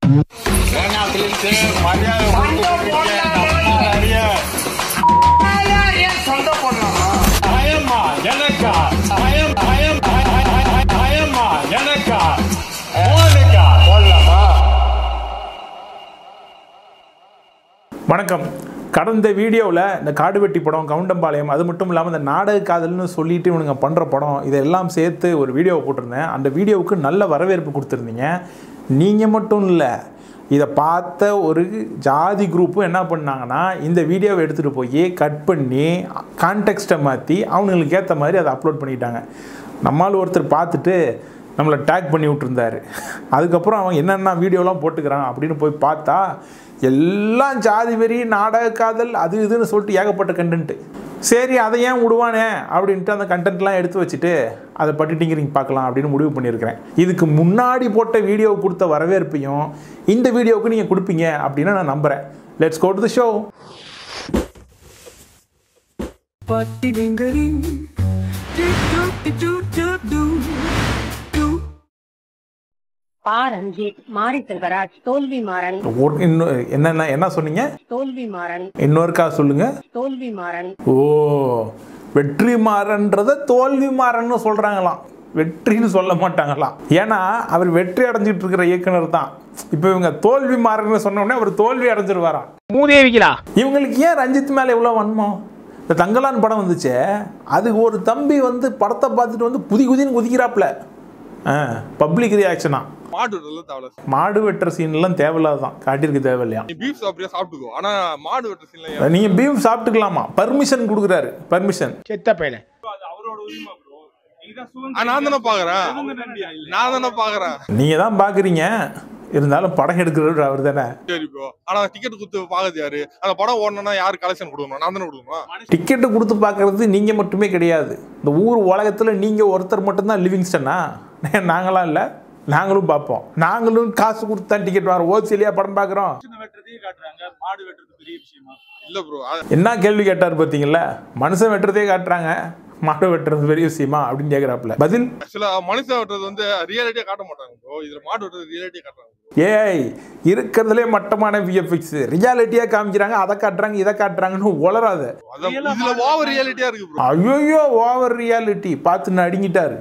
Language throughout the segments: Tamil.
வணக்கம் கடந்த வீடியோவில் இந்த காடுவெட்டி படம் கவுண்டம்பாளையம் அது மட்டும் இல்லாமல் இந்த நாடக காதல்னு சொல்லிட்டு இவனுங்க பண்ணுற படம் இதெல்லாம் சேர்த்து ஒரு வீடியோவை போட்டிருந்தேன் அந்த வீடியோவுக்கு நல்ல வரவேற்பு கொடுத்துருந்தீங்க நீங்கள் மட்டும் இல்லை இதை பார்த்த ஒரு ஜாதி குரூப்பும் என்ன பண்ணாங்கன்னா இந்த வீடியோவை எடுத்துகிட்டு போய் கட் பண்ணி கான்டெக்ஸ்ட்டை மாற்றி அவனுங்களுக்கு ஏற்ற மாதிரி அதை அப்லோட் பண்ணிட்டாங்க நம்மால் ஒருத்தர் பார்த்துட்டு நம்மளை டேக் பண்ணி விட்டுருந்தாரு அதுக்கப்புறம் அவன் என்னென்ன வீடியோலாம் போட்டுக்கிறான் அப்படின்னு போய் பார்த்தா எல்லாம் ஜாதி வெறி நாடக காதல் அது இதுன்னு சொல்லிட்டு ஏகப்பட்ட கண்டென்ட்டு சரி அதை ஏன் விடுவானே அப்படின்ட்டு அந்த கண்டென்ட்லாம் எடுத்து வச்சுட்டு அதை பட்டிட்டிங்கிறீங்க பார்க்கலாம் அப்படின்னு முடிவு பண்ணியிருக்கிறேன் இதுக்கு முன்னாடி போட்ட வீடியோ கொடுத்த வரவேற்பையும் இந்த வீடியோவுக்கு நீங்கள் கொடுப்பீங்க அப்படின்னு நான் நம்புகிறேன் let's go to the show பட்டிடிங்கரிங் டிக் டுக் டிக் டுக் டுக் டு டு பா ரஞ்சித் மாரி செல்வராஜ் தோல்வி மாறன் ஒரு இன்னும் என்னென்ன என்ன சொன்னீங்க தோல்வி மாறன் இன்னொருக்கா சொல்லுங்கள் தோல்வி மாறன் ஓ வெற்றி மாறன்றத தோல்வி மாறன்னு சொல்றாங்களாம் வெற்றின்னு சொல்ல மாட்டாங்களாம் ஏன்னா அவர் வெற்றி அடைஞ்சிட்டு இருக்கிற இயக்குனர் தான் இப்போ இவங்க தோல்வி மாறன்னு சொன்ன உடனே அவர் தோல்வி அடைஞ்சிருவாராம் மூதேவிகளா இவங்களுக்கு ஏன் ரஞ்சித் மேலே இவ்வளோ வன்மம் இந்த தங்கலான் படம் வந்துச்சே அது ஒரு தம்பி வந்து படத்தை பார்த்துட்டு வந்து குதி குதின்னு குதிக்கிறாப்புல ஆ பப்ளிக் ரியாக்ஷனா மாடு வெட்டுறதுல தேவையில்ல மாடு வெட்டுற சீன்லாம் தேவையில்லாதான் காட்டியிருக்கு தேவையில்லையா நீ பீஃப் சாப்பிட்றியா சாப்பிட்டுக்கோ ஆனா மாடு வெட்டுற சீன்ல நீங்கள் பீஃப் சாப்பிட்டுக்கலாமா பர்மிஷன் கொடுக்குறாரு பர்மிஷன் செத்த பையல நான் தானே பாக்குறேன் நான் தானே பாக்குறேன் நீங்க தான் பாக்குறீங்க இருந்தாலும் படம் எடுக்கிறவர் அவர் தானே சரி ப்ரோ ஆனா டிக்கெட் கொடுத்து பாக்குறது யாரு அந்த படம் ஓடணும்னா யாரு கலெக்ஷன் கொடுக்கணும் நான் தானே கொடுக்கணும் டிக்கெட்டு கொடுத்து பார்க்கறது நீங்க மட்டுமே கிடையாது இந்த ஊர் உலகத்துல நீங்க ஒருத்தர் மட்டும்தான் லிவிங்ஸ்டனா நாங்களாம் இல்லை நாங்களும் பார்ப்போம் நாங்களும் காசு கொடுத்து தான் டிக்கெட் வாங்குறோம் ஓசிலியா படம் பார்க்குறோம் இல்ல ப்ரோ என்ன கேள்வி கேட்டார் பார்த்தீங்களா மனுஷன் வெட்டுறதே காட்டுறாங்க மாடு வெட்டுறது பெரிய விஷயமா அப்படின்னு கேட்குறாப்புல பதில் சில மனுஷன் வெட்டுறது வந்து ரியாலிட்டியா காட்ட மாட்டாங்க ப்ரோ இதுல மாடு வெட்டுறது ரியாலிட்டியா காட்டுறாங்க ஏய் இருக்கிறதுலே மட்டமான விஎஃப்எக்ஸ் ரியாலிட்டியாக காமிக்கிறாங்க அதை காட்டுறாங்க இதை காட்டுறாங்கன்னு உளராத அதான் இதுல ஓவர் ரியாலிட்டியா இருக்கு ப்ரோ ஐயோ ஓவர் ரியாலிட்டி பார்த்து நடுங்கிட்டாரு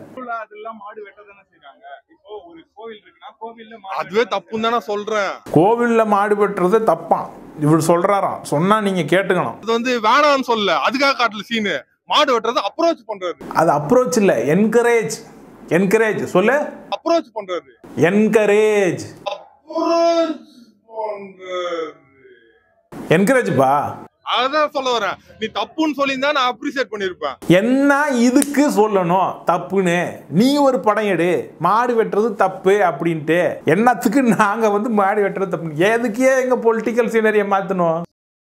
அதுவே தப்புன்னு தானே சொல்றேன் கோவில்ல மாடு வெட்டுறது தப்பான் இவர் சொல்றாராம் சொன்னா நீங்க கேட்டுக்கணும் அது வந்து வேணாம்னு சொல்ல அதுக்காக காட்டல சீனு மாடு வெட்டுறது அப்ரோச் பண்றாரு அது அப்ரோச் இல்ல என்கரேஜ் என்கரேஜ் சொல்லு அப்ரோச் பண்றாரு என்கரேஜ் அப்ரோச் பண்றாரு என்கரேஜ் பா அதான் சொல்ல வரேன் நீ தப்புன்னு சொல்லியிருந்தா நான் அப்ரிசியேட் பண்ணிருப்பேன் என்ன இதுக்கு சொல்லணும் தப்புன்னு நீ ஒரு படம் எடு மாடு வெட்டுறது தப்பு அப்படின்ட்டு என்னத்துக்கு நாங்க வந்து மாடு வெட்டுறது தப்பு எதுக்கே எங்க பொலிட்டிக்கல் சீனரியை மாத்தணும்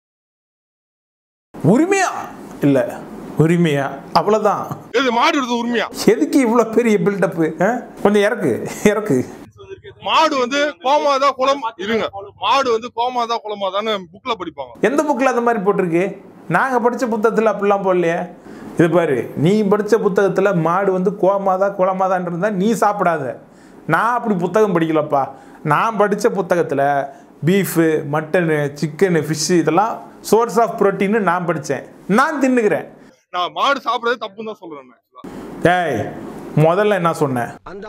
உரிமையா இல்ல உரிமையா அவ்வளவுதான் இது மாடு வெட்டுறது உரிமையா எதுக்கு இவ்வளவு பெரிய பில்டப்பு கொஞ்சம் இறக்கு இறக்கு மாடு வந்து கோமாதா குளம் இருங்க மாடு வந்து கோமாதா குளமாதான்னு புக்ல படிப்பாங்க எந்த புக்கில் அந்த மாதிரி போட்டிருக்கு நாங்கள் படித்த புத்தகத்தில் அப்படிலாம் போடலையே இது பாரு நீ படித்த புத்தகத்தில் மாடு வந்து கோமாதா குளமாதான்னு இருந்தால் நீ சாப்பிடாத நான் அப்படி புத்தகம் படிக்கலப்பா நான் படித்த புத்தகத்தில் பீஃபு மட்டனு சிக்கனு ஃபிஷ்ஷு இதெல்லாம் சோர்ஸ் ஆஃப் புரோட்டீன்னு நான் படித்தேன் நான் தின்னுக்கிறேன் நான் மாடு சாப்பிடறது தப்புன்னு தான் சொல்றேன் நான் actually. ஏய் முதல்ல என்ன சொன்னேன்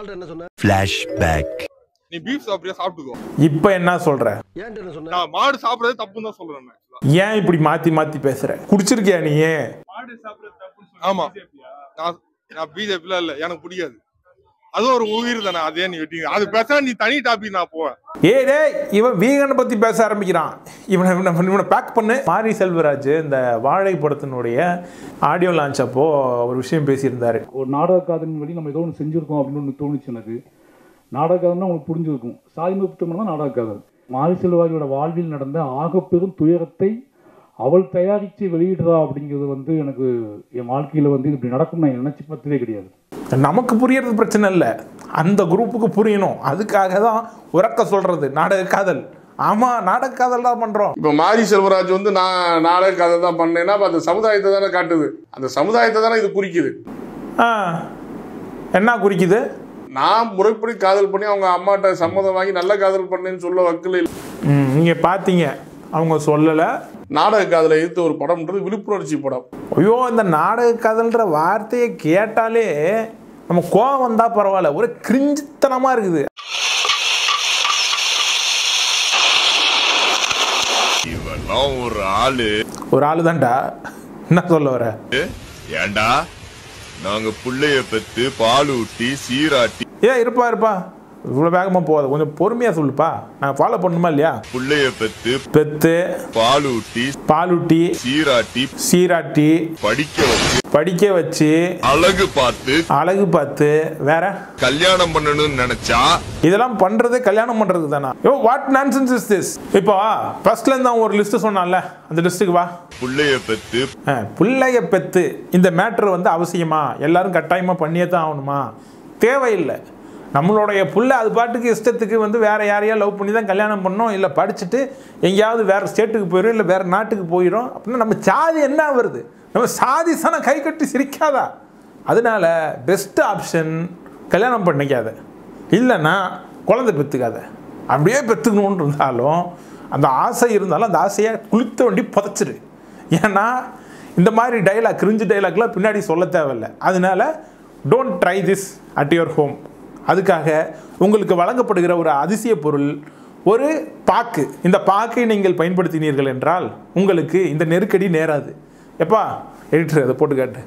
நீ பீஃப் சாப்பிட்றியா சாப்பிட்டுக்கோ இப்போ என்ன சொல்கிற நான் மாடு சாப்பிடறது தப்புன்னு தான் சொல்றேன் நான் actually. ஏன் இப்படி மாற்றி மாற்றி பேசுகிற குடிச்சிருக்கியா நீ ஆமா நான் நான் பிஜேபில இல்ல எனக்கு பிடிக்காது அதுவும் ஒரு உயிர் தானே அதே நீ வெட்டிங்க அது பேச நீ தனி டாபிக் நான் போவேன் ஏய் டேய் இவன் வீகனை பத்தி பேச ஆரம்பிக்கிறான் இவனை இவனை இவனை பேக் பண்ணு மாரி செல்வராஜ் இந்த வாழை படத்தினுடைய ஆடியோ லான்ச் அப்போ ஒரு விஷயம் பேசியிருந்தாரு ஒரு நாடக காதலின் வழி நம்ம ஏதோ ஒன்று செஞ்சுருக்கோம் அப்படின்னு ஒன்று தோணுச்சு எனக்கு நாடக காதல்னா உங்களுக்கு புரிஞ்சிருக்கும் சாதி முத்தம் தான் நாடக காதல் மாரி செல்வாரியோட வாழ்வில் நடந்த ஆகப்பெரும் துயரத்தை அவள் தயாரித்து வெளியிடுறா அப்படிங்கிறது வந்து எனக்கு என் வாழ்க்கையில் வந்து இப்படி நடக்கும் நான் நினச்சி பார்த்ததே கிடையாது நமக்கு புரியறது பிரச்சனை இல்லை அந்த குரூப்புக்கு புரியணும் அதுக்காக தான் உறக்க சொல்றது நாடக காதல் ஆமா நாடக காதல் தான் பண்றோம் இப்ப மாரி செல்வராஜ் வந்து நான் நாடக கதை தான் பண்ணேன்னா அப்ப அந்த சமுதாயத்தை தானே காட்டுது அந்த சமுதாயத்தை தானே இது குறிக்குது ஆ என்ன குறிக்குது நான் முறைப்படி காதல் பண்ணி அவங்க அம்மாட்ட சம்மதம் வாங்கி நல்ல காதல் பண்ணேன்னு சொல்ல வக்கில் இல்லை ம் நீங்கள் பார்த்தீங்க அவங்க சொல்லலை நாடக காதலை எதிர்த்து ஒரு படம்ன்றது விழிப்புணர்ச்சி படம் ஐயோ இந்த நாடக கதல்ன்ற வார்த்தையை கேட்டாலே நம்ம கோவம் வந்தா பரவாயில்ல ஒரு கிரிஞ்சித்தனமா இருக்குது இவெல்லாம் ஒரு ஆளு ஒரு ஆளு தான்டா என்ன சொல்ல வர ஏண்டா நாங்க புள்ளைய பெத்து பால் ஊட்டி சீராட்டி ஏ இருப்பா இருப்பா இவ்வளோ வேகமாக போகாது கொஞ்சம் பொறுமையாக சொல்லுப்பா நான் ஃபாலோ பண்ணணுமா இல்லையா புள்ளைய பெத்து பெத்து பால் ஊட்டி பாலூட்டி சீராட்டி சீராட்டி படிக்க வச்சு படிக்க வச்சு அழகு பார்த்து அழகு பார்த்து வேற கல்யாணம் பண்ணணும்னு நினைச்சா இதெல்லாம் பண்றதே கல்யாணம் பண்றது தானா yo what nonsense is this இப்போ ஃபர்ஸ்ட்ல இருந்து அவன் ஒரு லிஸ்ட் சொன்னான்ல அந்த லிஸ்ட்டுக்கு வா புள்ளைய பெத்து ஆ, பிள்ளைய பெத்து இந்த மேட்ரு வந்து அவசியமா எல்லாரும் கட்டாயமா பண்ணியே தான் ஆகணுமா தேவையில்லை நம்மளுடைய புள்ள அது பாட்டுக்கு இஷ்டத்துக்கு வந்து வேற யாரையா லவ் பண்ணி தான் கல்யாணம் பண்ணோம் இல்லை படிச்சுட்டு எங்கேயாவது வேற ஸ்டேட்டுக்கு போயிடும் இல்லை வேற நாட்டுக்கு போயிடும் அப்படின்னா நம்ம சாதி என்ன வருது நம்ம சாதி சனம் கை கட்டி சிரிக்காதா அதனால பெஸ்ட் ஆப்ஷன் கல்யாணம் பண்ணிக்காத இல்லைன்னா குழந்தை பெற்றுக்காத அப்படியே பெற்றுக்கணுன்னு இருந்தாலும் அந்த ஆசை இருந்தாலும் அந்த ஆசையை குளித்த வண்டி புதைச்சிரு ஏன்னா இந்த மாதிரி டைலாக் கிரிஞ்சு டைலாக்லாம் பின்னாடி சொல்ல தேவையில்லை அதனால don't try this at your home அதுக்காக உங்களுக்கு வழங்கப்படுகிற ஒரு அதிசய பொருள் ஒரு பாக்கு இந்த பாக்கை நீங்கள் பயன்படுத்தினீர்கள் என்றால் உங்களுக்கு இந்த நெருக்கடி நேராது எப்பா எடிட்டர் அதை போட்டு காட்டு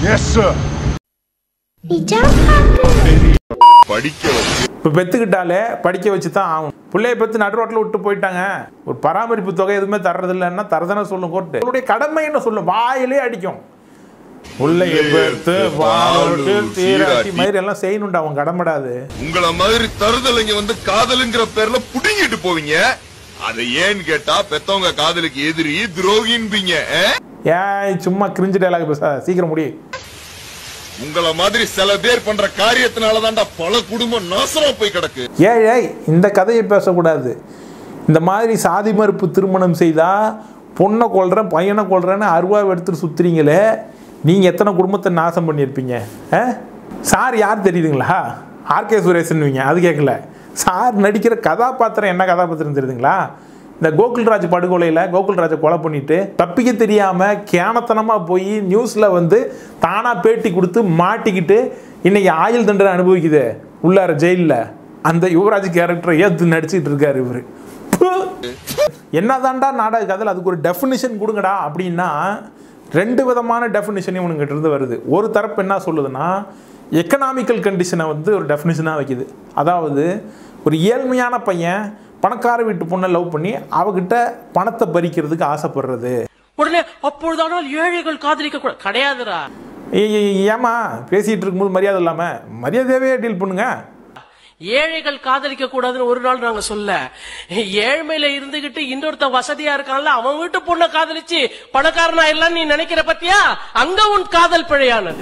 படிக்க வச்சு இப்போ பெற்றுக்கிட்டாலே படிக்க வச்சு தான் ஆகும் பிள்ளைய பெற்று நடு ரோட்டில் விட்டு போயிட்டாங்க ஒரு பராமரிப்பு தொகை எதுவுமே தர்றது இல்லைன்னா தரதானே சொல்லும் கோர்ட்டு உங்களுடைய கடமை என்ன சொல்லும் வாயிலே அடிக்கும் பிள்ளைய பெற்று வாழோட்டு தீராட்டி மாதிரி எல்லாம் செய்யணும்டா அவன் கடமைடாது உங்கள மாதிரி தருதலைங்க வந்து காதலுங்கிற பேர்ல புடுங்கிட்டு போவீங்க அதை ஏன்னு கேட்டா பெத்தவங்க காதலுக்கு எதிரி துரோகின்பீங்க ஆ? ஏன் சும்மா கிரிஞ்சு டைலாக் பேச சீக்கிரம் முடி உங்கள மாதிரி சில பேர் பண்ற காரியத்தினாலதான்டா பல குடும்பம் நாசமா போய் கிடக்கு ஏய் ஏய் இந்த கதையை பேசக்கூடாது இந்த மாதிரி சாதி மறுப்பு திருமணம் செய்தால் பொண்ணை கொள்றேன் பையனை கொள்றேன்னு அருவாவை எடுத்துட்டு சுத்துறீங்களே நீங்கள் எத்தனை குடும்பத்தை நாசம் பண்ணியிருப்பீங்க ஆ சார் யார் தெரியுதுங்களா ஆர்கே சுரேஷன்வீங்க அது கேட்கல சார் நடிக்கிற கதாபாத்திரம் என்ன கதாபாத்திரம் தெரியுதுங்களா இந்த கோகுல்ராஜ் படுகொலையில் கோகுல்ராஜை கொலை பண்ணிட்டு தப்பிக்க தெரியாமல் கேனத்தனமாக போய் நியூஸில் வந்து தானாக பேட்டி கொடுத்து மாட்டிக்கிட்டு இன்னைக்கு ஆயுள் தண்டனை அனுபவிக்குது உள்ளார ஜெயிலில் அந்த யுவராஜ் கேரக்டரை ஏற்று நடிச்சிட்டு இருக்காரு இவர் என்னதான்டா நாடக கதையில் அதுக்கு ஒரு டெஃபினிஷன் கொடுங்கடா அப்படின்னா ரெண்டு விதமான டெஃபினிஷன் இவனுங்கிட்ட இருந்து வருது ஒரு தரப்பு என்ன சொல்லுதுன்னா எக்கனாமிக்கல் கண்டிஷனை வந்து ஒரு டெஃபினிஷனாக வைக்குது அதாவது ஒரு ஏழ்மையான பையன் பணக்கார வீட்டு பொண்ணை லவ் பண்ணி அவகிட்ட பணத்தை பறிக்கிறதுக்கு ஆசைப்படுறது உடனே அப்பொழுதானால் ஏழைகள் காதலிக்க கூட கிடையாதுடா ஏய், ஏய், ஏய், ஏம்மா பேசிகிட்டு இருக்கும்போது மரியாதை இல்லாமல் மரியாதையாகவே டீல் பண்ணுங்க ஏழைகள் காதலிக்க கூடாதுன்னு ஒரு நாள் நாங்க சொல்ல ஏழ்மையில இருந்துகிட்டு இன்னொருத்தன் வசதியா இருக்கான்ல அவன் வீட்டு பொண்ணை காதலிச்சு பணக்காரனா எல்லாம் நீ நினைக்கிற பத்தியா அங்க உன் காதல் பிழையானது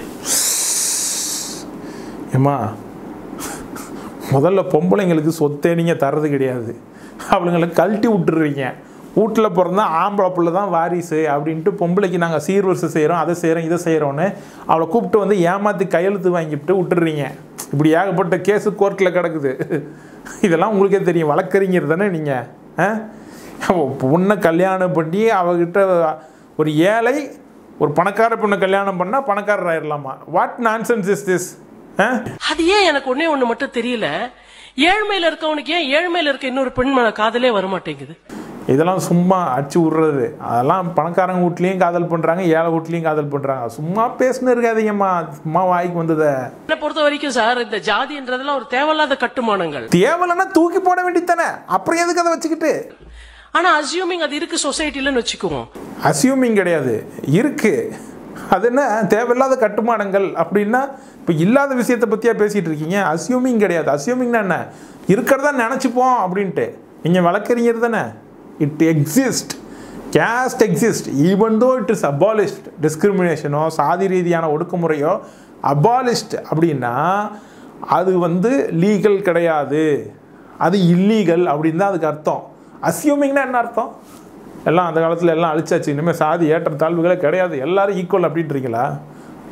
ஏம்மா முதல்ல பொம்பளைங்களுக்கு சொத்தே நீங்கள் தர்றது கிடையாது அவளுங்களை கழட்டி விட்டுறீங்க வீட்டில் பிறந்தா ஆம்பளை பிள்ளை தான் வாரிசு அப்படின்ட்டு பொம்பளைக்கு நாங்கள் சீர்வரிசை செய்கிறோம் அதை செய்கிறோம் இதை செய்கிறோன்னு அவளை கூப்பிட்டு வந்து ஏமாற்றி கையெழுத்து வாங்கிட்டு விட்டுறீங்க இப்படி ஏகப்பட்ட கேஸு கோர்ட்டில் கிடக்குது இதெல்லாம் உங்களுக்கே தெரியும் வழக்கறிஞர் தானே நீங்கள் பொண்ணை கல்யாணம் பண்ணி அவகிட்ட ஒரு ஏழை ஒரு பணக்கார பொண்ணை கல்யாணம் பண்ணால் பணக்காரர் ஆயிடலாமா வாட் நான்சென்ஸ் இஸ் திஸ் ஆ அது ஏன் எனக்கு ஒண்ணே ஒண்ணு மட்டும் தெரியல ஏழ்மையில இருக்கவனுக்கு ஏன் ஏழ்மையில இருக்க இன்னொரு பெண் மேல காதலே வரமாட்டேங்குது இதெல்லாம் சும்மா அடிச்சு விட்றது அதெல்லாம் பணக்காரங்க வீட்லேயும் காதல் பண்ணுறாங்க ஏழை வீட்லேயும் காதல் பண்ணுறாங்க சும்மா பேசுன்னு இருக்காதீங்கம்மா சும்மா வாய்க்கு வந்ததை என்ன பொறுத்த வரைக்கும் சார் இந்த ஜாதின்றதெல்லாம் ஒரு தேவையில்லாத கட்டுமானங்கள் தேவையில்லைன்னா தூக்கி போட வேண்டியதானே அப்புறம் எதுக்கு அதை வச்சுக்கிட்டு ஆனா அசியூமிங் அது இருக்கு சொசைட்டிலன்னு வச்சுக்குவோம் அசியூமிங் கிடையாது இருக்கு அது என்ன தேவையில்லாத கட்டுமானங்கள் அப்படின்னா இப்போ இல்லாத விஷயத்தை பற்றியா பேசிகிட்டு இருக்கீங்க அசியூமிங் கிடையாது அசியூமிங்னா என்ன இருக்கிறதா நினச்சிப்போம் அப்படின்ட்டு நீங்கள் வழக்கறிஞர் தானே it exist caste exist even though it is abolished டிஸ்கிரிமினேஷனோ சாதி ரீதியான ஒடுக்குமுறையோ அபாலிஸ்ட் அப்படின்னா அது வந்து லீகல் கிடையாது அது இல்லீகல் அப்படின்னு தான் அதுக்கு அர்த்தம் அசியூமிங்னா என்ன அர்த்தம் எல்லாம் அந்த காலத்தில் எல்லாம் அழிச்சாச்சு இனிமேல் சாதி ஏற்றத்தாழ்வுகளே கிடையாது எல்லாரும் ஈக்குவல் அப்படின்றீங்களா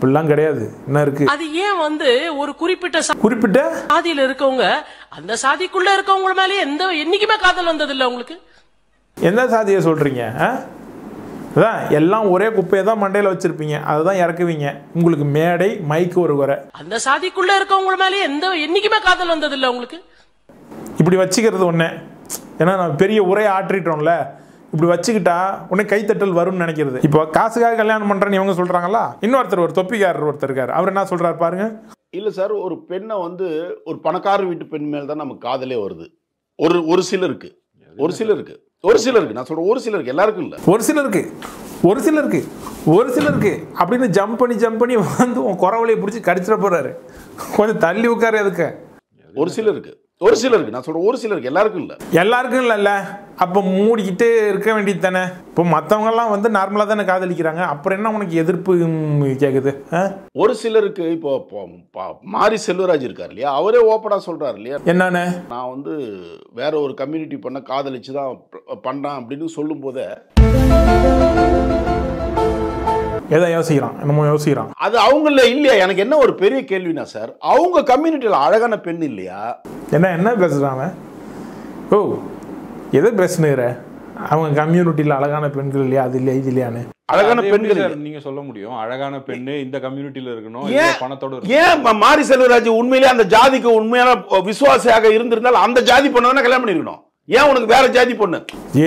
அப்படிலாம் கிடையாது என்ன இருக்கு அது ஏன் வந்து ஒரு குறிப்பிட்ட குறிப்பிட்ட சாதியில இருக்கவங்க அந்த சாதிக்குள்ள இருக்கவங்க மேலே எந்த என்னைக்குமே காதல் வந்தது இல்ல உங்களுக்கு எந்த சாதியை சொல்றீங்க ஆ? அதான் எல்லாம் ஒரே குப்பையை தான் மண்டையில் வச்சிருப்பீங்க அதுதான் இறக்குவீங்க உங்களுக்கு மேடை மைக்கு ஒரு குறை அந்த சாதிக்குள்ள இருக்கவங்க மேலே எந்த என்னைக்குமே காதல் வந்தது இல்ல உங்களுக்கு இப்படி வச்சுக்கிறது ஒன்று ஏன்னா நான் பெரிய உரையை ஆற்றிட்டோம்ல இப்படி வச்சுக்கிட்டா உடனே கைத்தட்டல் வரும்னு நினைக்கிறது இப்போ காசுக்காக கல்யாணம் பண்றேன்னு இவங்க சொல்றாங்களா இன்னொருத்தர் ஒரு தொப்பிக்காரர் ஒருத்தர் இருக்காரு அவர் என்ன சொல்றாரு பாருங்க இல்ல சார் ஒரு பெண்ணை வந்து ஒரு பணக்கார வீட்டு பெண் மேல் தான் நமக்கு காதலே வருது ஒரு ஒரு சிலருக்கு ஒரு சிலருக்கு ஒரு சிலருக்கு நான் சொல்றேன் ஒரு சிலருக்கு எல்லாருக்கும் இல்ல ஒரு சிலருக்கு ஒரு சிலருக்கு ஒரு சிலருக்கு அப்படின்னு ஜம்ப் பண்ணி ஜம்ப் பண்ணி வந்து உன் குறவலையை பிடிச்சி கடிச்சிட போறாரு கொஞ்சம் தள்ளி உட்காரு எதுக்கு ஒரு சிலருக்கு ஒரு சிலருக்கு நான் சொல்றேன் ஒரு சிலருக்கு எல்லாருக்கும் இல்ல எல்லாருக்கும் இல்லைல்ல அப்போ மூடிக்கிட்டே இருக்க வேண்டியது தானே இப்போ மற்றவங்கெல்லாம் வந்து நார்மலாக தானே காதலிக்கிறாங்க அப்புறம் என்ன உனக்கு எதிர்ப்பு ம், கேட்குது ஆ? ஒரு சிலருக்கு இப்போ இப்போ பா- மாரி செல்வராஜ் இருக்கார் இல்லையா அவரே ஓப்பனா சொல்றாரு இல்லையா என்னன்னு நான் வந்து வேற ஒரு கம்யூனிட்டி பண்ண காதலிச்சு தான் ப- பண்றேன் அப்படின்னு சொல்லும் போதே எதை யோசிக்கிறான் என்னமோ யோசிக்கிறான் அது அவங்கள இல்லையா எனக்கு என்ன ஒரு பெரிய கேள்வினா சார் அவங்க கம்யூனிட்டியில் அழகான பெண் இல்லையா என்ன என்ன பேசுகிறான் அவன்? ஓ எதை பேசுனுகிற அவங்க கம்யூனிட்டியில் அழகான பெண்கள் இல்லையா அது இல்லையா இது இல்லையான்னு அழகான அது எப்படி பெண்கள் சார் இல்லையா? நீங்க சொல்ல முடியும் அழகான பெண்ணு இந்த கம்யூனிட்டில இருக்கணும் ஏன்? இந்த பணத்தோட இருக்கணும். ஏன் ம- மாரி செல்வராஜ் உண்மையிலே அந்த ஜாதிக்கு உண்மையான விசுவாசியாக இருந்திருந்தால் அந்த ஜாதி பொண்ணு தானே கல்யாணம் பண்ணிருக்கணும் ஏன் உனக்கு வேற ஜாதி பொண்ணு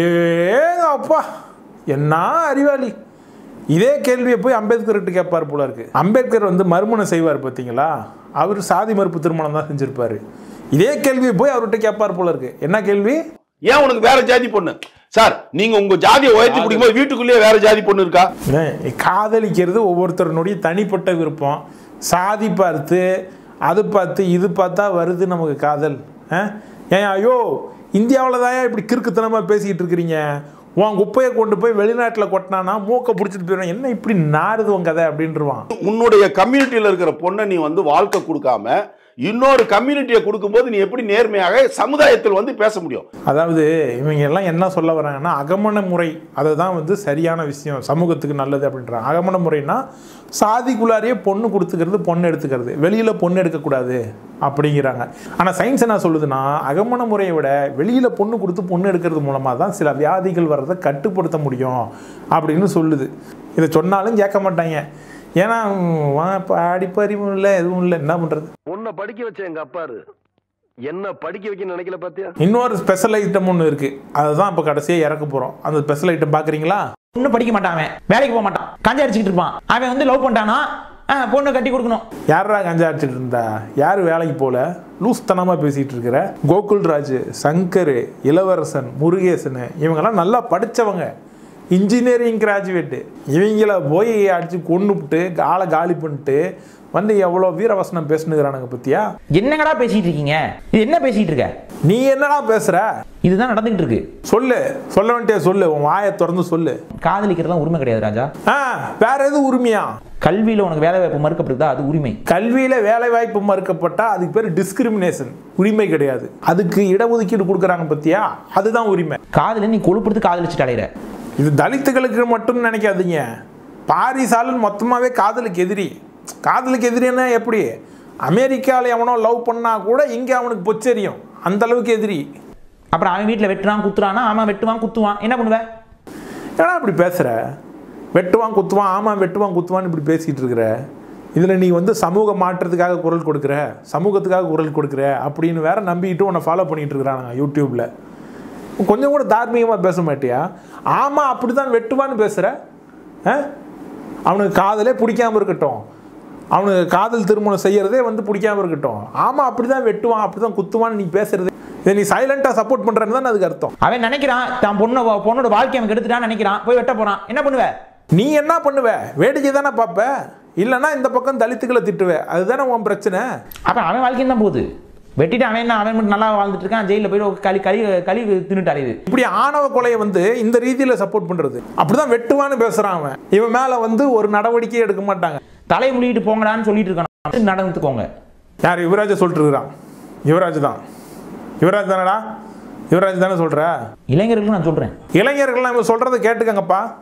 ஏங்க அப்பா என்ன அறிவாளி இதே கேள்வியை போய் அம்பேத்கர்கிட்ட கேட்பார் போல இருக்கு அம்பேத்கர் வந்து மறுமணம் செய்வார் பார்த்தீங்களா அவர் சாதி மறுப்பு திருமணம் தான் செஞ்சிருப்பாரு இதே கேள்வியை போய் அவர்கிட்ட கேட்பார் போல இருக்கு என்ன கேள்வி ஏன் உனக்கு வேற ஜாதி பொண்ணு சார் நீங்க உங்க ஜாதியை உயர்த்தி பிடிக்கும்போது வீட்டுக்குள்ளேயே வேற ஜாதி பொண்ணு இருக்கா ஏன், காதலிக்கிறது ஒவ்வொருத்தருனுடைய தனிப்பட்ட விருப்பம் சாதி பார்த்து அது பார்த்து இது பார்த்தா வருது நமக்கு காதல் ஆ? ஏன் ஐயோ இந்தியாவில் தான் இப்படி கிறுக்குத்தனமாக பேசிக்கிட்டு இருக்கிறீங்க உன் குப்பையை கொண்டு போய் வெளிநாட்டில் கொட்டினானா மூக்கை பிடிச்சிட்டு போயிடும் என்ன இப்படி நாறுது உன் கதை அப்படின்றவான் உன்னுடைய கம்யூனிட்டியில இருக்கிற பொண்ணை நீ வந்து வாழ்க்கை கொடுக்காம இன்னொரு கம்யூனிட்டியை கொடுக்கும்போது நீ எப்படி நேர்மையாக சமுதாயத்தில் வந்து பேச முடியும் அதாவது இவங்க எல்லாம் என்ன சொல்ல வராங்கன்னா அகமண முறை அதுதான் வந்து சரியான விஷயம் சமூகத்துக்கு நல்லது அப்படின்றாங்க அகமண முறைனா சாதிக்குள்ளாரையே பொண்ணு கொடுத்துக்கிறது பொண்ணு எடுத்துக்கிறது வெளியில் பொண்ணு எடுக்கக்கூடாது அப்படிங்கிறாங்க ஆனால் சயின்ஸ் என்ன சொல்லுதுன்னா அகமண முறையை விட வெளியில் பொண்ணு கொடுத்து பொண்ணு எடுக்கிறது மூலமாக தான் சில வியாதிகள் வர்றதை கட்டுப்படுத்த முடியும் அப்படின்னு சொல்லுது இதை சொன்னாலும் கேட்க மாட்டாங்க ஏன்னா படிப்பறிவும் இல்லை எதுவும் இல்லை என்ன பண்ணுறது உன்னை படிக்க வச்ச எங்க அப்பாரு என்ன படிக்க வைக்க நினைக்கல பாத்தியா இன்னொரு ஸ்பெஷல் ஐட்டம் ஒன்று இருக்குது அதுதான் இப்போ கடைசியாக இறக்க போகிறோம் அந்த ஸ்பெஷல் ஐட்டம் பார்க்குறீங்களா ஒன்றும் படிக்க மாட்டான் அவன் வேலைக்கு போக மாட்டான் கஞ்சா அடிச்சுக்கிட்டு இருப்பான் அவன் வந்து லவ் பண்ணிட்டானா ஆ, பொண்ணை கட்டி கொடுக்கணும் யாரா கஞ்சா அடிச்சிட்டு இருந்தா யார் வேலைக்கு போல லூஸ்தனமாக பேசிகிட்டு இருக்கிற கோகுல்ராஜ் சங்கர் இளவரசன் முருகேசன் இவங்கெல்லாம் நல்லா படித்தவங்க இன்ஜினியரிங் கிராஜுவேட்டு இவங்கள போய் அடித்து கொண்டுவிட்டு ஆளை காலி பண்ணிட்டு வந்து எவ்வளோ வீரவசனம் பேசுனுங்கிறானுங்க பத்தியா என்னங்கடா பேசிட்டு இருக்கீங்க இது என்ன பேசிட்டு இருக்க நீ என்னடா பேசுற இதுதான் நடந்துகிட்டு இருக்கு சொல்லு சொல்ல வேண்டிய சொல்லு உன் வாயை திறந்து சொல்லு காதலிக்கிறதுலாம் உரிமை கிடையாது ராஜா ஆ வேற எது உரிமையா கல்வியில உனக்கு வேலை வாய்ப்பு மறுக்கப்படுதா அது உரிமை கல்வியில வேலை வாய்ப்பு மறுக்கப்பட்டா அதுக்கு பேர் டிஸ்கிரிமினேஷன் உரிமை கிடையாது அதுக்கு இடஒதுக்கீடு கொடுக்குறாங்க பத்தியா அதுதான் உரிமை காதல நீ கொழுப்படுத்து காதலிச்சுட்டு அலையிற இது தலித்துகளுக்கு மட்டும் நினைக்காதீங்க பாரிசாலன் மொத்தமாகவே காதலுக்கு எதிரி காதலுக்கு எதிரின்னா எப்படி அமெரிக்காவில் எவனோ லவ் பண்ணா கூட இங்கே அவனுக்கு பொச்சரியும் அந்த அளவுக்கு எதிரி அப்புறம் அவன் வீட்டில் வெட்டுறான் குத்துறானா ஆமாம் வெட்டுவான் குத்துவான் என்ன பண்ணுவ ஏன்னா இப்படி பேசுகிற வெட்டுவான் குத்துவான் ஆமாம் வெட்டுவான் குத்துவான்னு இப்படி பேசிகிட்டு இருக்கிற இதில் நீ வந்து சமூக மாற்றத்துக்காக குரல் கொடுக்குற சமூகத்துக்காக குரல் கொடுக்குற அப்படின்னு வேற நம்பிக்கிட்டு உன்னை ஃபாலோ பண்ணிட்டு இருக்கிறானுங்க யூடியூப்பில் கொஞ்சம் கூட தார்மீகமாக பேச மாட்டியா ஆமாம் அப்படி தான் வெட்டுவான்னு பேசுகிற ஆ அவனுக்கு காதலே பிடிக்காம இருக்கட்டும் அவனுக்கு காதல் திருமணம் செய்யறதே வந்து பிடிக்காம இருக்கட்டும் ஆமாம் அப்படி தான் வெட்டுவான் அப்படி தான் குத்துவான்னு நீ பேசுறது இதை நீ சைலண்டாக சப்போர்ட் பண்ணுறேன்னு தான் அதுக்கு அர்த்தம் அவன் நினைக்கிறான் தான் பொண்ணு பொண்ணோட வாழ்க்கை அவன் கெடுத்துட்டான்னு நினைக்கிறான் போய் வெட்ட போறான் என்ன பண்ணுவ நீ என்ன பண்ணுவ வேடிக்கை தானே பார்ப்ப இல்லைன்னா இந்த பக்கம் தலித்துக்களை திட்டுவ அதுதானே உன் பிரச்சனை அப்ப அவன் வாழ்க்கையும் தான் போகுது வெட்டிட்டு அவன் என்ன அவன் மட்டும் நல்லா வாழ்ந்துட்டு இருக்கான் ஜெயிலில் போய் ஒரு களி களி களி தின்னுட்டு அலையுது இப்படி ஆணவ கொலையை வந்து இந்த ரீதியில் சப்போர்ட் பண்ணுறது அப்படிதான் வெட்டுவான்னு பேசுகிறான் அவன் இவன் மேலே வந்து ஒரு நடவடிக்கையே எடுக்க மாட்டாங்க தலையை முடிட்டு போங்கடான்னு சொல்லிட்டு இருக்கான் நடந்துக்கோங்க யார் யுவராஜை சொல்லிட்டு இருக்கிறான் யுவராஜ் தான் யுவராஜ் தானடா யுவராஜ் தானே சொல்கிற இளைஞர்களுக்கு நான் சொல்றேன் இளைஞர்கள் நம்ம சொல்கிறத கேட்டுக்கங்கப்பா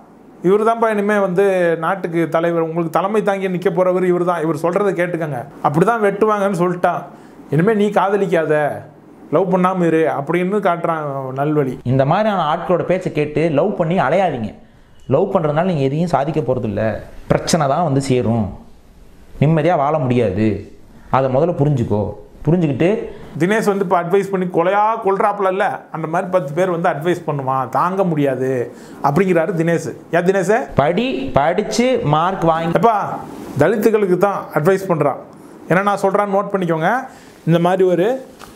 இவர் தான்ப்பா இனிமேல் வந்து நாட்டுக்கு தலைவர் உங்களுக்கு தலைமை தாங்கி நிற்க போகிறவர் இவர் தான் இவர் சொல்கிறத கேட்டுக்கங்க அப்படி தான் வெட்டுவாங்கன்னு சொல்லிட்டான் இனிமேல் நீ காதலிக்காத லவ் பண்ணாமல் இரு அப்படின்னு காட்டுறான் நல்வழி இந்த மாதிரியான ஆட்களோட பேச்சை கேட்டு லவ் பண்ணி அலையாதீங்க லவ் பண்ணுறதுனால நீங்கள் எதையும் சாதிக்க போகிறது இல்லை பிரச்சனை தான் வந்து சேரும் நிம்மதியாக வாழ முடியாது அதை முதல்ல புரிஞ்சுக்கோ புரிஞ்சுக்கிட்டு தினேஷ் வந்து இப்போ அட்வைஸ் பண்ணி கொலையா கொள்றாப்புல இல்ல அந்த மாதிரி பத்து பேர் வந்து அட்வைஸ் பண்ணுவான் தாங்க முடியாது அப்படிங்கிறாரு தினேஷ் ஏன் தினேஷ் படி படித்து மார்க் வாங்கி எப்பா தலித்துகளுக்கு தான் அட்வைஸ் பண்ணுறான் ஏன்னா நான் சொல்கிறான்னு நோட் பண்ணிக்கோங்க இந்த மாதிரி ஒரு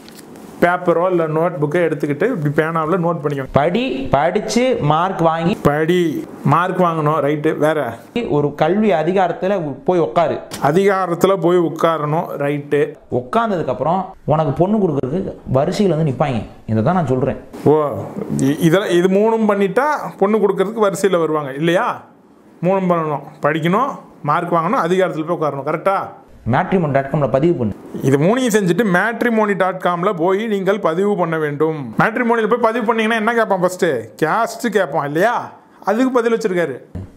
பேப்பரோ இல்லை நோட் புக்கை எடுத்துக்கிட்டு இப்படி பேனாவில் நோட் பண்ணிக்கோங்க படி படித்து மார்க் வாங்கி படி மார்க் வாங்கணும் ரைட்டு வேற ஒரு கல்வி அதிகாரத்தில் போய் உட்காரு அதிகாரத்தில் போய் உட்காரணும் ரைட்டு உட்காந்ததுக்கப்புறம் உனக்கு பொண்ணு கொடுக்கறதுக்கு வரிசையில் வந்து நிற்பாங்க இதை தான் நான் சொல்கிறேன் ஓ இ- இதெல்லாம் இது மூணும் பண்ணிட்டா பொண்ணு கொடுக்கறதுக்கு வரிசையில் வருவாங்க இல்லையா மூணும் பண்ணணும் படிக்கணும் மார்க் வாங்கணும் அதிகாரத்தில் போய் உட்காரணும் கரெக்டா மேட்ரிமோன் டாட் காமில் பதிவு பண்ணு இது மூணையும் செஞ்சுட்டு மேட்ரிமோனி டாட் காமில் போய் நீங்கள் பதிவு பண்ண வேண்டும் மேட்ரிமோனியில் போய் பதிவு பண்ணீங்கன்னா என்ன கேட்பான் ஃபஸ்ட்டு கேஸ்ட்டு கேட்பான் இல்லையா அதுக்கு பதில் வச்சிருக்காரு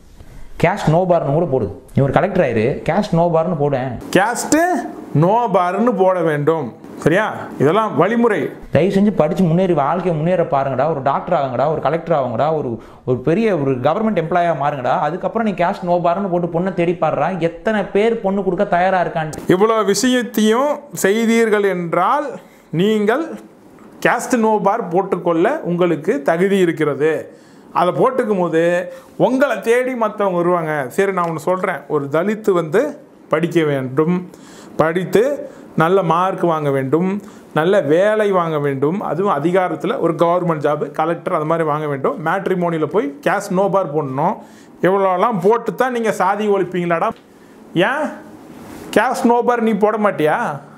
கேஷ் நோ பார்னு கூட போடு நீ ஒரு கலெக்டர் ஆயிரு கேஷ் நோ பார்னு போடேன் கேஸ்ட்டு நோ பார்னு போட வேண்டும் சரியா இதெல்லாம் வழிமுறை தயவு செஞ்சு படித்து முன்னேறி வாழ்க்கையை முன்னேற பாருங்கடா ஒரு டாக்டர் ஆகுங்கடா ஒரு கலெக்டர் ஆகுங்கடா ஒரு ஒரு பெரிய ஒரு கவர்மெண்ட் எம்ப்ளாயாக மாறுங்கடா அதுக்கப்புறம் நீ கேஷ் நோ பார்னு போட்டு பொண்ணை தேடி பாடுறா எத்தனை பேர் பொண்ணு கொடுக்க தயாராக இருக்கான்ட்டு இவ்வளோ விஷயத்தையும் செய்தீர்கள் என்றால் நீங்கள் கேஸ்ட் நோ பார் போட்டுக்கொள்ள உங்களுக்கு தகுதி இருக்கிறது அதை போட்டுக்கும் போது உங்களை தேடி மற்றவங்க வருவாங்க சரி நான் ஒன்று சொல்கிறேன் ஒரு தலித்து வந்து படிக்க வேண்டும் படித்து நல்ல மார்க் வாங்க வேண்டும் நல்ல வேலை வாங்க வேண்டும் அதுவும் அதிகாரத்தில் ஒரு கவர்மெண்ட் ஜாப் கலெக்டர் அது மாதிரி வாங்க வேண்டும் மேட்ரிமோனியில் போய் கேஷ் நோ பார் போடணும் இவ்வளோலாம் போட்டு தான் நீங்கள் சாதி ஒழிப்பீங்களாடா ஏன் கேஷ் நோ பார் நீ போட மாட்டியா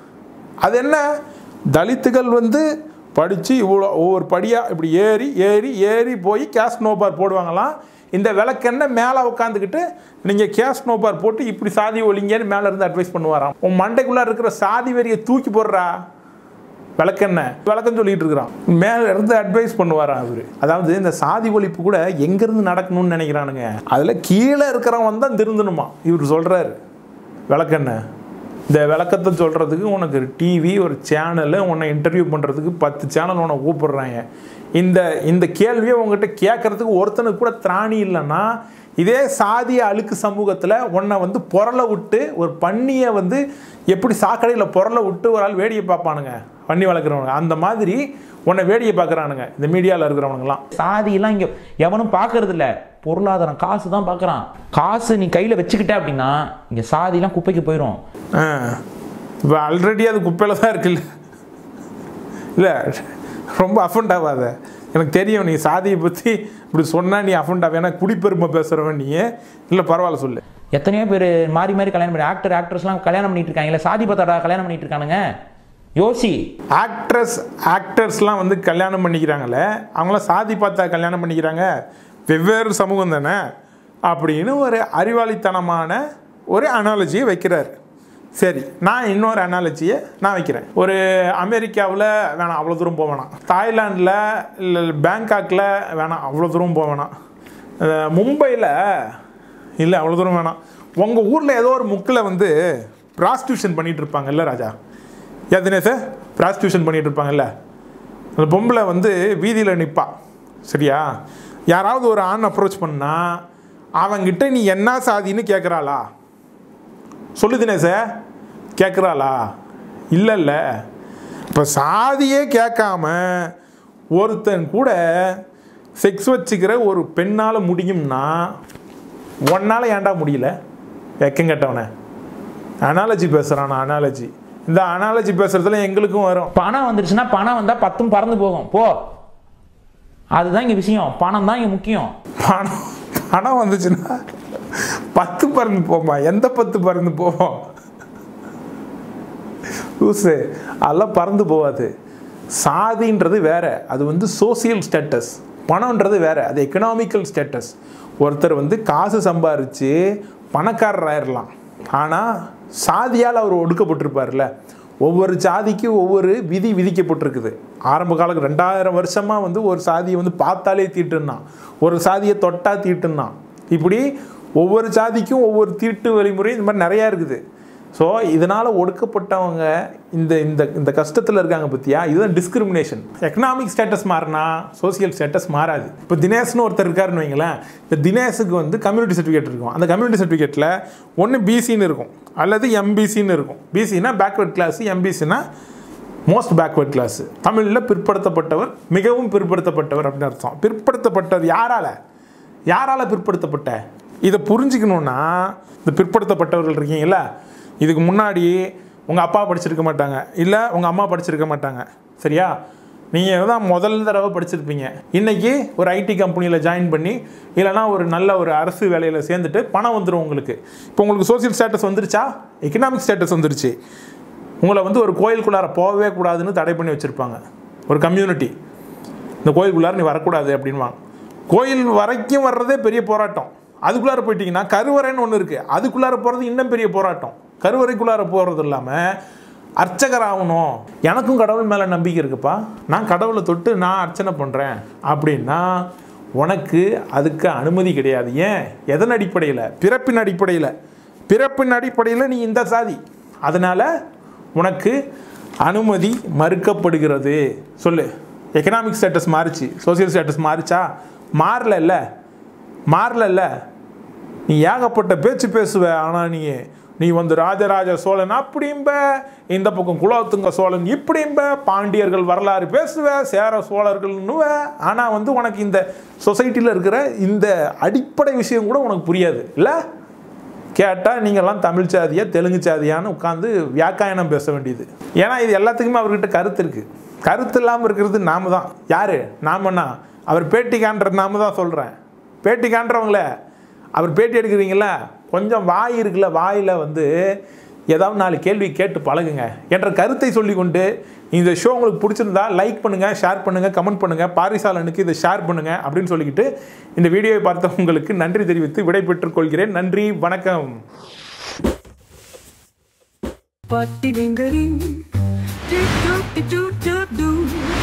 அது என்ன தலித்துகள் வந்து படித்து இவ்வளோ ஒவ்வொரு படியாக இப்படி ஏறி ஏறி ஏறி போய் கேஷ் நோ பார் போடுவாங்களாம் இந்த விளக்கெண்ண மேலே உட்காந்துக்கிட்டு நீங்கள் கேஷ் நோ பார் போட்டு இப்படி சாதி ஒழிங்கன்னு மேலே இருந்து அட்வைஸ் பண்ணுவாராம் உன் மண்டைக்குள்ளே இருக்கிற சாதி வரியை தூக்கி போடுறா விளக்கெண்ண விளக்கம் சொல்லிட்டு இருக்கிறான் மேல இருந்து அட்வைஸ் பண்ணுவாராம் அவரு அதாவது இந்த சாதி ஒழிப்பு கூட எங்கிருந்து நடக்கணும்னு நினைக்கிறானுங்க அதில் கீழே இருக்கிறவன் தான் திருந்தணுமா இவர் சொல்றாரு விளக்கெண்ண இந்த விளக்கத்தை சொல்கிறதுக்கு உனக்கு ஒரு டிவி ஒரு சேனலு உன்னை இன்டர்வியூ பண்ணுறதுக்கு பத்து சேனல் உன்னை கூப்பிடுறாங்க இந்த இந்த கேள்வியை உங்ககிட்ட கேட்கறதுக்கு ஒருத்தனுக்கு கூட திராணி இல்லைன்னா இதே சாதிய அழுக்கு சமூகத்தில் உன்னை வந்து பொருளை விட்டு ஒரு பன்னியை வந்து எப்படி சாக்கடையில் பொருளை விட்டு ஒரு ஆள் வேடிக்கை பார்ப்பானுங்க பண்ணி வளர்க்குறவனுங்க அந்த மாதிரி உன்னை வேடிக்கை பார்க்குறானுங்க இந்த மீடியாவில் இருக்கிறவனுங்களாம் சாதியெல்லாம் இங்கே எவனும் பார்க்கறது இல்ல பொருளாதாரம் காசு தான் பார்க்குறான் காசு நீ கையில் வச்சுக்கிட்ட அப்படின்னா இங்கே சாதியெல்லாம் குப்பைக்கு போயிடும் இப்போ ஆல்ரெடி அது குப்பையில் தான் இருக்குல்ல இல்லை ரொம்ப அஃபண்ட் ஆகாத எனக்கு தெரியும் நீ சாதியை பற்றி இப்படி சொன்னால் நீ அஃபண்ட் ஆக ஏன்னா குடிப்பெருமை பேசுகிறவன் நீ இல்லை பரவாயில்ல சொல்லு எத்தனையோ பேர் மாறி மாறி கல்யாணம் பண்ணி ஆக்டர் ஆக்ட்ரஸ்லாம் கல்யாணம் பண்ணிட்டு இருக்காங்க இல்லை சாதி பத்தாடா கல்யாணம் பண்ணிட்டு இருக்கானுங்க யோசி ஆக்ட்ரஸ் ஆக்டர்ஸ்லாம் வந்து கல்யாணம் பண்ணிக்கிறாங்களே அவங்களாம் சாதி பார்த்தா கல்யாணம் பண்ணிக்கிறாங்க வெவ்வேறு சமூகம் தானே அப்படின்னு ஒரு அறிவாளித்தனமான ஒரு அனாலஜியை வைக்கிறார் சரி நான் இன்னொரு அனாலஜியை நான் வைக்கிறேன் ஒரு அமெரிக்காவில் வேணாம் அவ்வளோ தூரம் போக வேணாம் தாய்லாண்டில் இல்லை பேங்காக்கில் வேணாம் அவ்வளோ தூரம் போக வேணாம் அஹ் மும்பையில் இல்லை அவ்வளோ தூரம் வேணாம் உங்கள் ஊரில் ஏதோ ஒரு முக்கில் வந்து ப்ராஸ்டியூஷன் பண்ணிகிட்டு இருப்பாங்கல்ல ராஜா ஏன் தினேஷ் ப்ராஸ்டியூஷன் பண்ணிட்டு இருப்பாங்கல்ல அந்த பொம்பளை வந்து வீதியில் நிற்பா சரியா யாராவது ஒரு ஆண் அப்ரோச் பண்ணா அவங்கிட்ட நீ என்ன சாதின்னு கேட்குறாளா சொல்லு தினேஷ கேட்குறாளா இல்லை இல்லை இப்போ சாதியே கேட்காம ஒருத்தன் கூட செக்ஸ் வச்சுக்கிற ஒரு பெண்ணால் முடியும்னா ஒன்னால் ஏன்டா முடியல வெக்கம் கெட்டவனே அனாலஜி பேசுகிறான் அனாலஜி இந்த அனாலஜி பேசுறதுல எங்களுக்கும் வரும் பணம் வந்துருச்சுன்னா பணம் வந்தால் பத்தும் பறந்து போகும் போ அதுதான் இங்கே விஷயம் பணம் தான் இங்கே முக்கியம் பணம் பணம் வந்துச்சுன்னா பத்து பறந்து போமா எந்த பத்து பறந்து போவோம் லூசு அதெல்லாம் பறந்து போகாது சாதின்றது வேற அது வந்து சோசியல் ஸ்டேட்டஸ் பணம்ன்றது வேற அது எக்கனாமிக்கல் ஸ்டேட்டஸ் ஒருத்தர் வந்து காசு சம்பாரித்து பணக்காரர் ஆயிடலாம் ஆனால் சாதியால் அவர் ஒடுக்கப்பட்டிருப்பார்ல ஒவ்வொரு சாதிக்கும் ஒவ்வொரு விதி விதிக்கப்பட்டிருக்குது ஆரம்ப காலம் ரெண்டாயிரம் வருஷமாக வந்து ஒரு சாதியை வந்து பார்த்தாலே தீட்டுன்னான் ஒரு சாதியை தொட்டா தீட்டுன்னான் இப்படி ஒவ்வொரு ஜாதிக்கும் ஒவ்வொரு தீட்டு வழிமுறை இந்த மாதிரி நிறையா இருக்குது ஸோ இதனால் ஒடுக்கப்பட்டவங்க இந்த இந்த இந்த கஷ்டத்தில் இருக்காங்க பற்றியா இதுதான் டிஸ்கிரிமினேஷன் எக்கனாமிக் ஸ்டேட்டஸ் மாறினா சோசியல் ஸ்டேட்டஸ் மாறாது இப்போ தினேஷ்னு ஒருத்தர் இருக்காருன்னு வைங்களேன் இந்த தினேஷுக்கு வந்து கம்யூனிட்டி சர்டிஃபிகேட் இருக்கும் அந்த கம்யூனிட்டி சர்டிஃபிகேட்டில் ஒன்று பிசின்னு இருக்கும் அல்லது எம்பிசின்னு இருக்கும் பிசினா பேக்வர்ட் கிளாஸ் எம்பிசினா மோஸ்ட் பேக்வர்ட் கிளாஸ் தமிழில் பிற்படுத்தப்பட்டவர் மிகவும் பிற்படுத்தப்பட்டவர் அப்படின்னு அர்த்தம் பிற்படுத்தப்பட்டவர் யாரால யாரால பிற்படுத்தப்பட்ட இதை புரிஞ்சுக்கணுன்னா இந்த பிற்படுத்தப்பட்டவர்கள் இருக்கீங்களா இதுக்கு முன்னாடி உங்கள் அப்பா படிச்சிருக்க மாட்டாங்க இல்லை உங்கள் அம்மா படிச்சிருக்க மாட்டாங்க சரியா நீங்கள் தான் முதல் தடவை படிச்சிருப்பீங்க இன்றைக்கி ஒரு ஐடி கம்பெனியில் ஜாயின் பண்ணி இல்லைனா ஒரு நல்ல ஒரு அரசு வேலையில் சேர்ந்துட்டு பணம் வந்துடும் உங்களுக்கு இப்போ உங்களுக்கு சோசியல் ஸ்டேட்டஸ் வந்துருச்சா எக்கனாமிக் ஸ்டேட்டஸ் வந்துருச்சு உங்களை வந்து ஒரு கோயிலுக்குள்ளார போகவே கூடாதுன்னு தடை பண்ணி வச்சுருப்பாங்க ஒரு கம்யூனிட்டி இந்த கோயிலுக்குள்ளார நீ வரக்கூடாது அப்படின்வாங்க கோயில் வரைக்கும் வர்றதே பெரிய போராட்டம் அதுக்குள்ளார போயிட்டீங்கன்னா கருவறைன்னு ஒன்று இருக்குது அதுக்குள்ளார போகிறது இன்னும் பெரிய போராட்டம் கருவறைக்குள்ளார போகிறது இல்லாமல் அர்ச்சகர் ஆகணும் எனக்கும் கடவுள் மேலே நம்பிக்கை இருக்குப்பா நான் கடவுளை தொட்டு நான் அர்ச்சனை பண்ணுறேன் அப்படின்னா உனக்கு அதுக்கு அனுமதி கிடையாது ஏன் எதன் அடிப்படையில் பிறப்பின் அடிப்படையில் பிறப்பின் அடிப்படையில் நீ இந்த சாதி அதனால் உனக்கு அனுமதி மறுக்கப்படுகிறது சொல்லு எக்கனாமிக் ஸ்டேட்டஸ் மாறுச்சு சோசியல் ஸ்டேட்டஸ் மாறுச்சா மாறல மாறல நீ ஏகப்பட்ட பேச்சு பேசுவ ஆனால் நீ நீ வந்து ராஜராஜ சோழன் அப்படிம்ப இந்த பக்கம் குலோத்துங்க சோழன் இப்படிம்ப பாண்டியர்கள் வரலாறு பேசுவ சேர சோழர்கள்னுவ ஆனால் வந்து உனக்கு இந்த சொசைட்டியில் இருக்கிற இந்த அடிப்படை விஷயம் கூட உனக்கு புரியாது இல்லை கேட்டால் நீங்கள்லாம் தமிழ் சாதியா தெலுங்கு சாதியான்னு உட்காந்து வியாக்காயனம் பேச வேண்டியது ஏன்னா இது எல்லாத்துக்குமே அவர்கிட்ட கருத்து இருக்குது கருத்து இல்லாமல் இருக்கிறது நாம தான் யார் நாமன்னா அவர் பேட்டி காண்ற நாம தான் சொல்கிறேன் பேட்டி காண்றவங்கள அவர் பேட்டி எடுக்கிறீங்களா கொஞ்சம் வாய் இருக்குல்ல வாயில் வந்து ஏதாவது நாலு கேள்வி கேட்டு பழகுங்க என்ற கருத்தை சொல்லிக்கொண்டு இந்த ஷோ உங்களுக்கு பிடிச்சிருந்தா லைக் பண்ணுங்கள் ஷேர் பண்ணுங்கள் கமெண்ட் பண்ணுங்கள் பாரிசாலனுக்கு இதை ஷேர் பண்ணுங்கள் அப்படின்னு சொல்லிக்கிட்டு இந்த வீடியோவை பார்த்த உங்களுக்கு நன்றி தெரிவித்து விடை பெற்றுக் கொள்கிறேன் நன்றி வணக்கம் But ding ding ding, do do do do do.